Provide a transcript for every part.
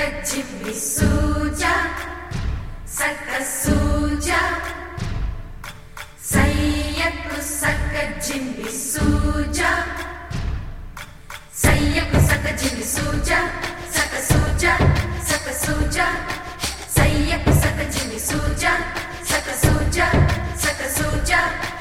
జిమ్మి సూజా సక్క సూజా సయ్యకు సక్క జిమ్మి సూజా సయ్యకు సక్క జిమ్మి సూజా సక్క సూజా సక్క సూజా సయ్యకు సక్క జిమ్మి సూజా సక్క సూజా సక్క సూజా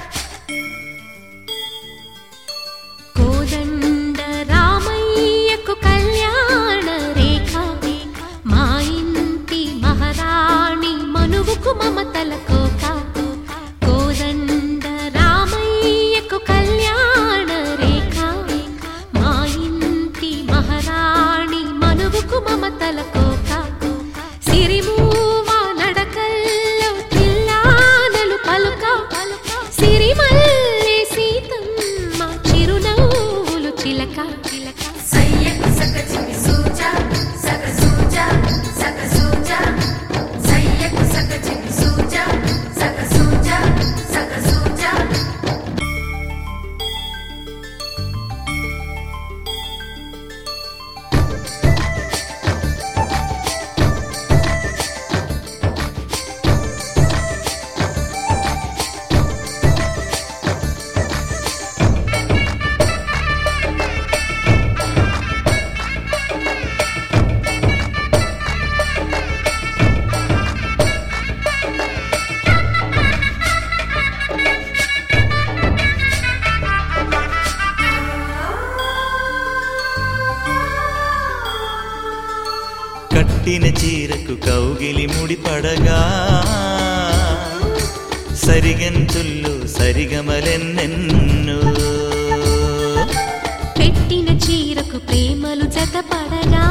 కోదండ రామయ్యకు కళ్యాణ రేఖ మా ఇంటి మహారాణి మనువుకు మమతల కోక కోదండ రామయ్యకు కళ్యాణ రేఖ మా ఇంటి మహారాణి మనువుకు మమతల కోక సిరిమూవ నడకల్లో తిల్లానలు పలుక సిరిమల్లె సీతమ్మ చిరునవ్వులు చిలక చిలక సయ్యకు సక్క జిమ్మి సూజా సక్క సూజా సక్క సూజా సయ్యకు సక్క జిమ్మి సూజా సక్క సూజా సక్క సూజా కట్టిన చీరకు కౌగిలి ముడిపడగా సరిగంతుల్లో సరిగమలెన్నెన్నో పెట్టిన చీరకు ప్రేమలు జతపడగా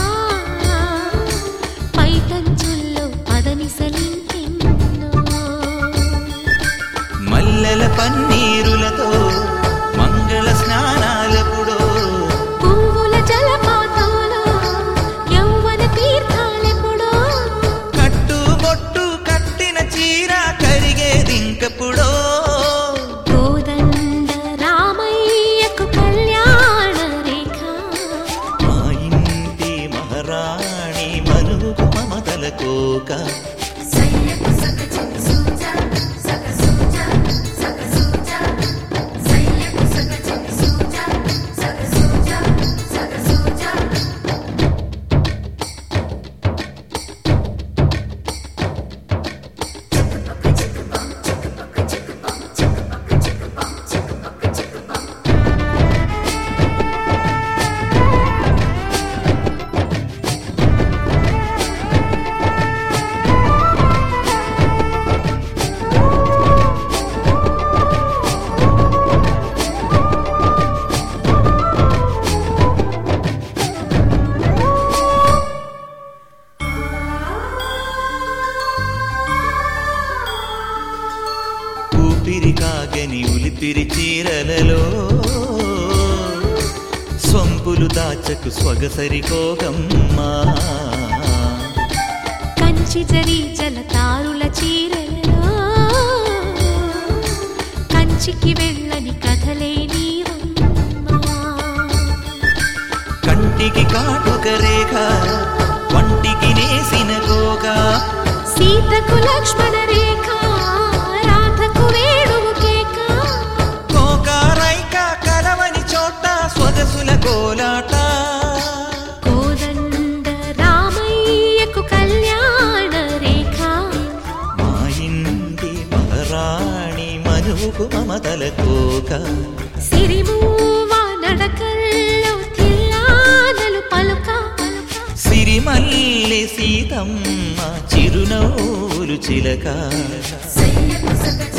పైటంచుల్లో పదనిసలింకెన్నో మల్లెల పన్నీరులతో మంగళ స్నానాలెప్పుడో పువ్వుల జలపాతంలో యౌవన తీర్థాలెప్పుడో కట్టు బొట్టు కట్టిన చీర కరిగేదింకప్పుడో కోదండ రామయ్యకు కళ్యాణ రేఖ మా ఇంటి మహారాణి మనుకు మమతల కోక సయ్యకు సక్క జిమ్మి సూజా సక్క సూజా సక్క సూజా సయ్యకు సక్క జిమ్మి సూజా సక్క సూజా సక్క సూజా ఊపిరి కాగని ఉలిపిరి చీరలలో సొంపులు దాచకు స్వగసరి కోగమ్మా కంచి జరి జలతారుల చీరలలో కంచికి వెళ్ళని కథలే నీవమ్మా కంటికి కాటుక రేఖ వంటికి నేసిన కోగా సీతకు లక్ష్మణ రేఖ రాధకు వేణువు కేక కోకారైక కలవని చోట స్వగసుల కోలాట కోదండ రామయ్యకు కళ్యాణ రేఖ మా ఇంటి మహారాణి మనుకు మమతల కోక సిరిమూవ నడకల్లో తిల్లానలు పలుక సిరిమల్లె సీతమ్మ చిరునవ్వులు చిలక సయ్యకు సక్క